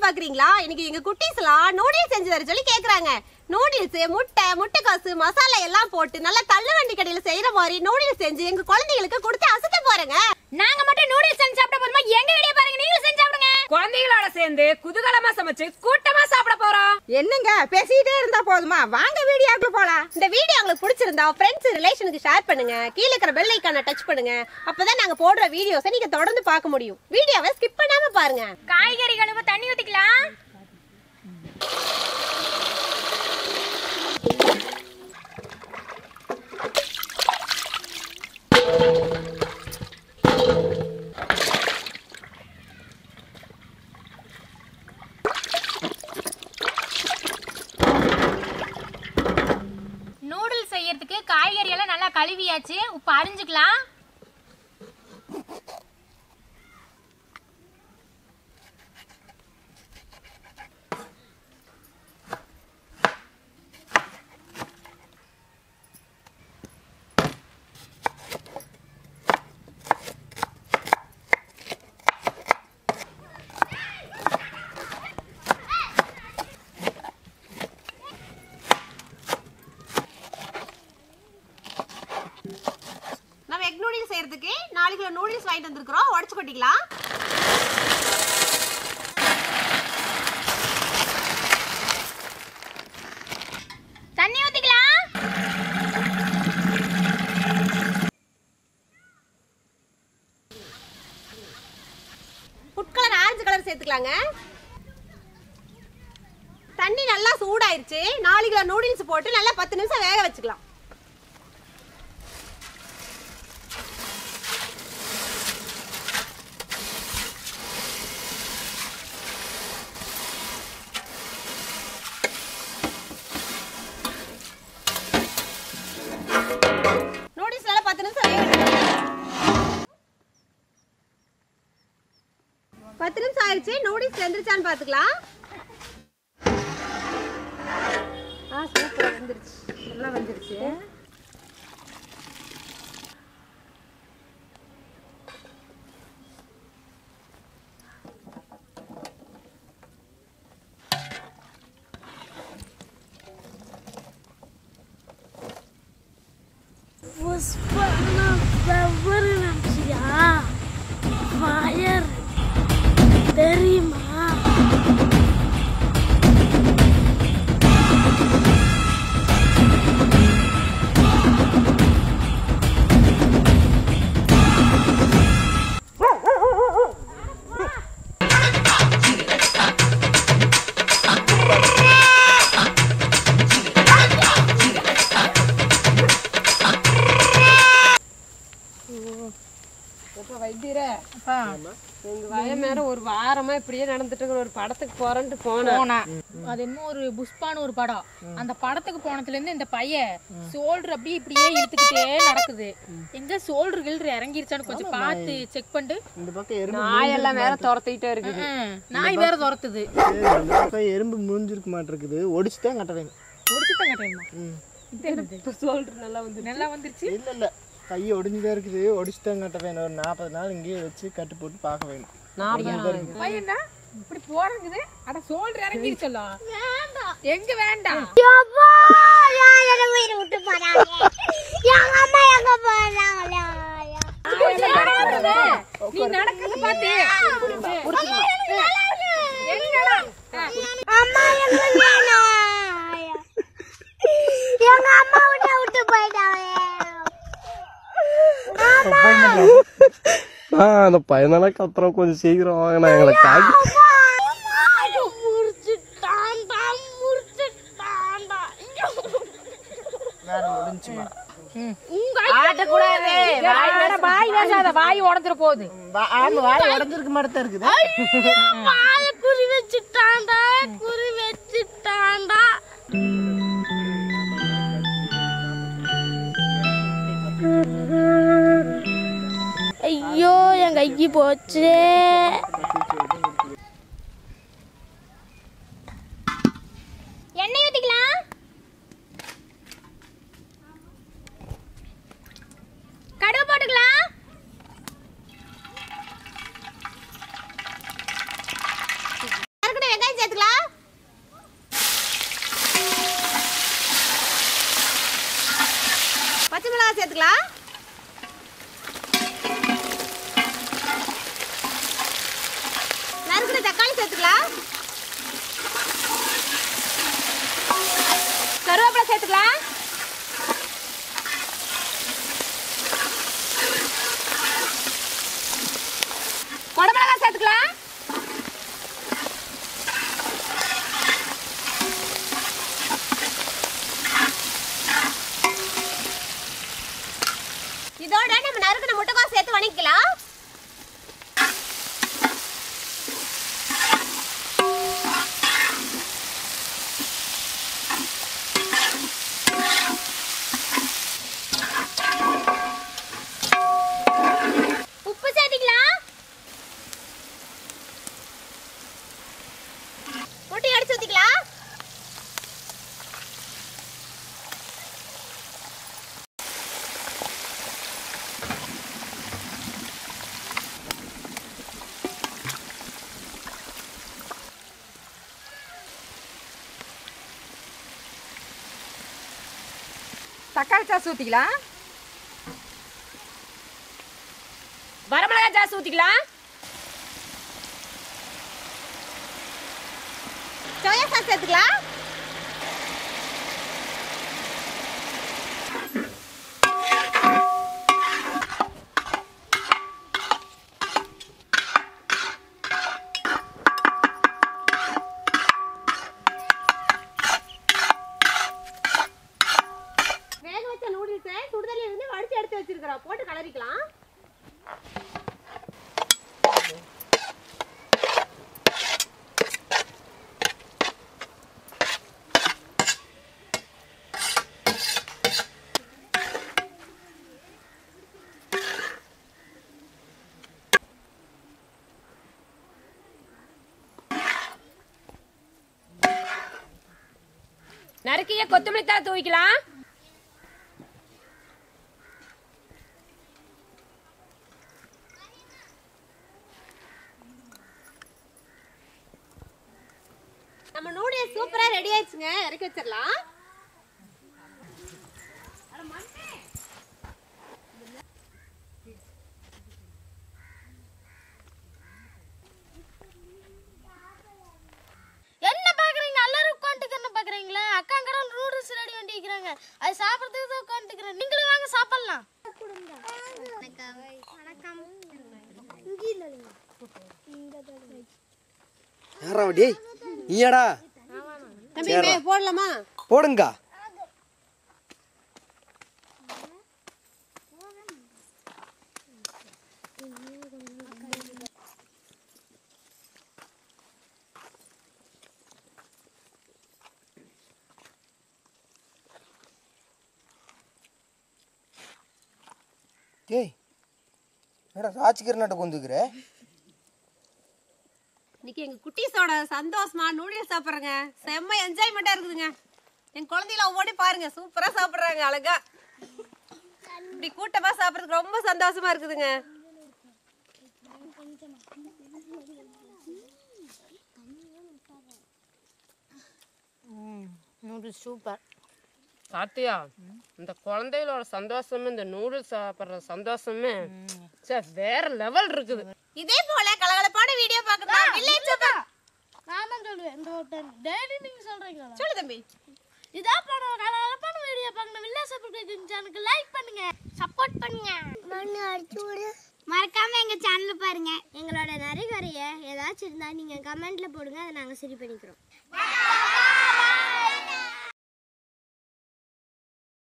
எதிர்பார்க்கறீங்களா இன்னைக்கு எங்க குட்டீஸ்லாம் நூடுல்ஸ் செஞ்சு தர சொல்லி கேக்குறாங்க நூடுல்ஸ் முட்டை முட்டைக்காசு மசாலா எல்லாம் போட்டு நல்லா தள்ளு வண்டி கடையில செய்யற மாதிரி நூடுல்ஸ் செஞ்சு எங்க குழந்தைகளுக்கு கொடுத்து அசத்த போறேங்க நாங்க மட்டும் நூடுல்ஸ் செஞ்சு சாப்பிட போதுமா எங்க வீடியோ பாருங்க நீங்களும் செஞ்சு சாப்பிடுங்க குழந்தைகளோட சேர்ந்து குதூகலமா சமைச்சு கூட்டமா சாப்பிட போறோம் என்னங்க பேசிட்டே இருந்தா போதுமா வாங்க வீடியோக்குள்ள போலாம் இந்த வீடியோ உங்களுக்கு பிடிச்சிருந்தா ஃப்ரெண்ட்ஸ் ரிலேஷனுக்கு ஷேர் பண்ணுங்க கீழே இருக்கிற பெல் ஐக்கான டச் பண்ணுங்க அப்பதான் நாங்க போடுற வீடியோஸை நீங்க தொடர்ந்து பார்க்க முடியும் வீடியோவை ஸ்கிப் பண்ணாம பாருங்க காய்கறி கழுவ தண்ணி ஊத்திக்கலாம் நூடுல்ஸ் செய்யறதுக்கு காய்கறி எல்லாம் நல்லா கழுவியாச்சு உப்பு அரிஞ்சுக்கலாம் நம்ம எக் நூடுல்ஸ் செய்யறதுக்கு நாலு கிலோ நூடுல்ஸ் வாங்கிட்டு வந்திருக்கிறோம் உடச்சு கொட்டிக்கலாம் தண்ணி ஊத்திக்கலாம் ஃபுட் கலர் ஆரஞ்சு கலர் சேர்த்துக்கலாங்க தண்ணி நல்லா சூடாயிருச்சு நாலு கிலோ நூடுல்ஸ் போட்டு நல்லா பத்து நிமிஷம் வேக வச்சுக்கலாம் நூடுல்ஸ் நல்லா பத்து நிமிஷம் வேக வச்சுக்கலாம் பத்து நிமிஷம் ஆயிடுச்சு நூடுல்ஸ் வெந்துருச்சான்னு பார்த்துக்கலாம் ஆ சூப்பர் வெந்துருச்சு நல்லா வெந்துருச்சு புஷ்பனா வெவ்வேறு நினச்சியா ஃபயர் தெரியுமா எங்க வயல் மேல ஒரு வாரமா இப்படியே நடந்துட்டு இருக்கிற ஒரு படத்துக்கு போறேன்ட்டு போனேன் போனா அது என்னமோ ஒரு புஷ்பான்னு ஒரு படம் அந்த படத்துக்கு போனதுல இருந்து இந்த பையன் சோல்டர் அப்படியே இப்படியே இழுத்துக்கிட்டே நடக்குது எங்க சோல்டர் கில்டர் இறங்கிருச்சான்னு கொஞ்சம் பார்த்து செக் பண்ணிட்டு இந்த பக்கம் எறும்பு நாயெல்லாம் வேற துரத்திட்டே இருக்குது ம், நாய் வேற துரத்துது இந்த பக்கம் எறும்பு முடிஞ்சிருக்க மாட்டிருக்குது ஒடிச்சு தான் கட்ட வேணும் முடிச்சுதான் கட்டுறேன் ம் சொல்லிட்டு நல்லா வந்து நல்லா வந்துருச்சு இல்ல இல்ல கை ஒடிஞ்சுதான் இருக்குது ஒடிச்சு தான் கட்ட வேணும் ஒரு நாற்பது நாள் இங்கேயே வச்சு கட்டு போட்டு பார்க்க வேணும் பையனா இப்படி போறங்குது அட சோல்டர் இறங்கிருச்சല്ലോ எங்க வேண்டாம் யப்பா நான் என்ன உயிரை விட்டு போறாங்க எங்க அம்மா எங்க போறாங்களா நீ நடக்கிறத பார்த்து அம்மா எங்க வேணும் எங்க அம்மா விட்டு விட்டு போயிட்டாங்க அந்த பையனால கத்துறோம் கொஞ்சம் சீக்கிரம் வாங்க நான் எங்களை காக்கி முடிச்சுட்டான்டா முடிச்சுட்டான்டா வேற முடிஞ்சுமா ஆட்டக்கூடாது அட, வாய் பேசாத வாய் உடஞ்சிட போகுது ஆமா வாய் உடஞ்சிருக்க மாதிரி தான் இருக்குது வாய குறி வச்சுட்டான்டா குறி வச்சுட்டான்டா ஐயோ என் கைக்கு போச்சு எண்ணெய் ஊத்திக்கலாம் கடுகு போட்டுக்கலாம் ஏற்கனவே சேர்த்துக்கலாம் நறுக்குன தக்காளி சேர்த்துக்கலாம் கருவேப்பிலை சேர்த்துக்கலாம் குடமிளகா சேர்த்துக்கலாம் இதோட நம்ம நறுக்குன முட்டைக்கோஸ் சேர்த்து வணக்கலாம் உப்பு சேர்த்திக்கலாம் முட்டை அடிச்சு ஊத்திக்கலாம் தக்காளி சாஸ் ஊற்றிக்கலாம் வரமிளகா ஜாஸ் ஊத்திக்கலாம் சோயா சாஸ் சேர்த்துக்கலாம் வேக வச்ச நூடுல்ஸை சுடுதண்ணில இருந்து வடிச்சு எடுத்து வச்சிருக்கிறோம் போட்டு கலரிக்கலாம் நறுக்கிய கொத்தமல்லி தலை தூவிக்கலாம் நம்ம நூடுல்ஸ் சூப்பரா ரெடி ஆயிடுச்சுங்க இறக்கி வச்சிடலாம் என்ன பாக்குறீங்க எல்லாரும் உட்காந்துக்கு என்ன பாக்குறீங்களா அக்கா கடல் நூடுல்ஸ் ரெடி பண்ணி வைக்கிறாங்க அது சாப்பிடுறதுக்கு தான் உட்காந்துக்கிறேன் நீங்களும் வாங்க சாப்பிடலாம் வணக்கம் யாரா டேய் நீயாடா தம்பி மே- போடலாமா போடுங்கா டேய் என்னடா ராஜ்கிரணாட்ட வந்துக்கிற இன்னைக்கு எங்க குட்டீஸோட சந்தோஷமா நூடுல்ஸ் சாப்பிடுறேங்க செம்ம என்ஜாய்மெண்டா இருக்குதுங்க என் குழந்தையில ஒவ்வொன்றையும் பாருங்க சூப்பரா சாப்பிடுறாங்க அழகா இப்படி கூட்டமா சாப்பிடுறதுக்கு ரொம்ப சந்தோஷமா இருக்குதுங்க நூடுல்ஸ் சூப்பர் சாத்தியா இந்த குழந்தைகளோட சந்தோஷமே இந்த நூடுல்ஸ் சாப்பிட்ற சந்தோஷமே சே வேற லெவல் இருக்குது இதே போல கலகலப்பான வீடியோ பார்க்கணுமா வில்லேஜ் சூப்பர் நான் தான் சொல்லுவேன் இந்த ஒரு டைம் டெய்லி நீங்க சொல்றீங்களா சொல்லு தம்பி இதா போன கலகலப்பான வீடியோ பார்க்கணும் வில்லேஜ் சப்போர்ட் சேனலுக்கு லைக் பண்ணுங்க சப்போர்ட் பண்ணுங்க மறக்காம எங்க சேனல் பாருங்க எங்களோட நிறைய ஏதாச்சும் இருந்தா நீங்க கமெண்ட்ல போடுங்க அதை நாங்க சரி பண்ணிக்கிறோம்